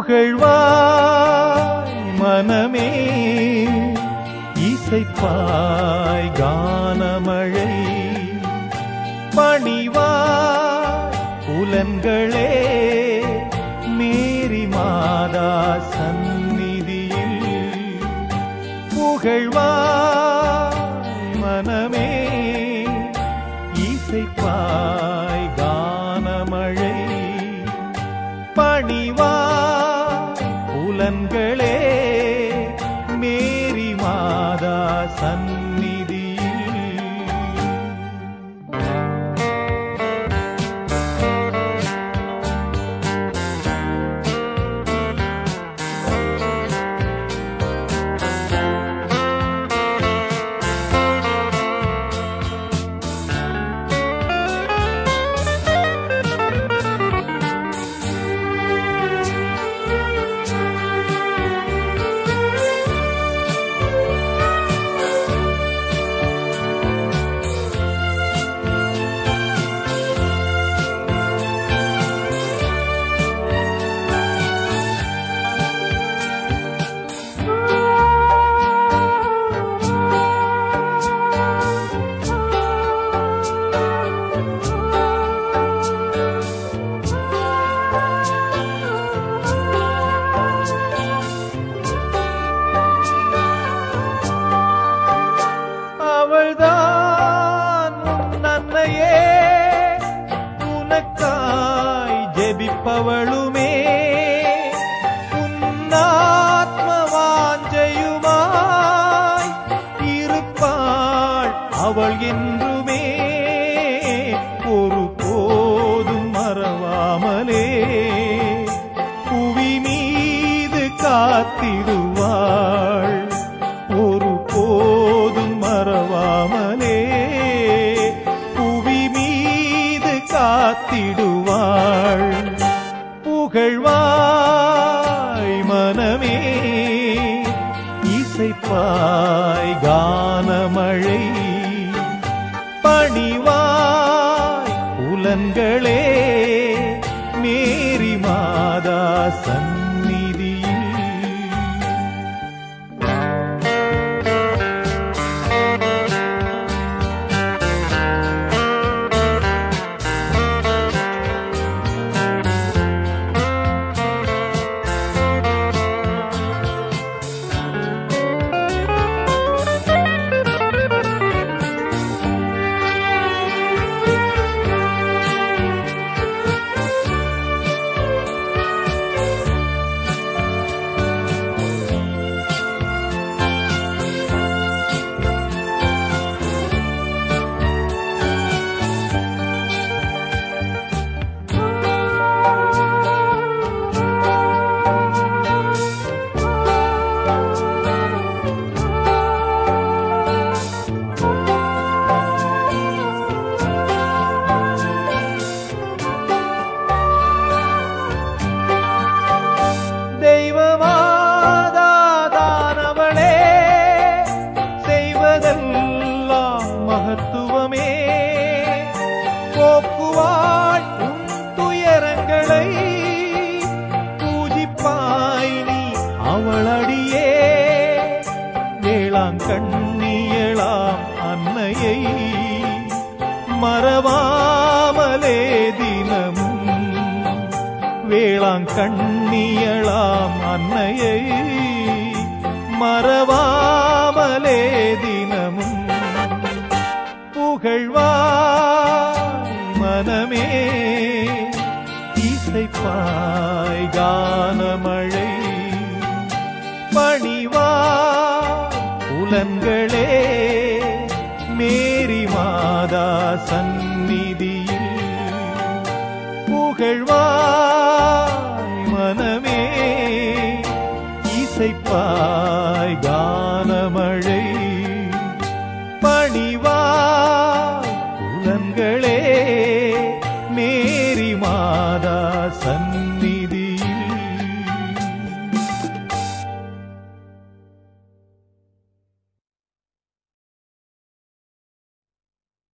புகழ்வாய் மனமே இசைப்பாய் கானமழை பணிவாய் புலன்களே மேரி மாதா சந்நிதியில் புகழ்வாய் மனமே இசைப்பாய் கானமழை பணிவாய் புலன்களே மேரி மாதா சந்நிதியில் அவள்தான் உன் அன்னையே உனக்காய் ஜெபிப்பவளுமே உன்னாத்ம வாஞ்சையுமாய் இருப்பாள் அவள் என்றுமே ஒரு போதும் மறவாமலே புவி மீது காத்திடுவாள் ஒரு போதும் மறவாமலே புவி மீது காத்திடுவாள் புகழ்வாய் மனமே இசைப்பாய் கானமழை பணிவாய் புலன்களே மேரி மாதா சந்நிதியில் தெய்வமாதானவளே செய்வதெல்லாம் மகத்துவமே போக்குவாள் உன் துயரங்களை பூஜிப்பாய் நீ அவளடியே வேளாங்கண்ணியளாம் அன்னையை மறவாமலே தினமும் வேளாங்கண்ணியளாம் அன்னையை மறவாமலே தினமும் புகழ்வாய் மனமே இசைப்பாய் கானமழை பணிவாய் புலன்களே மேரி மாதா சந்நிதியில் புகழ்வாய் மனமே இசைப்பாய் கானமழை பணிவாய்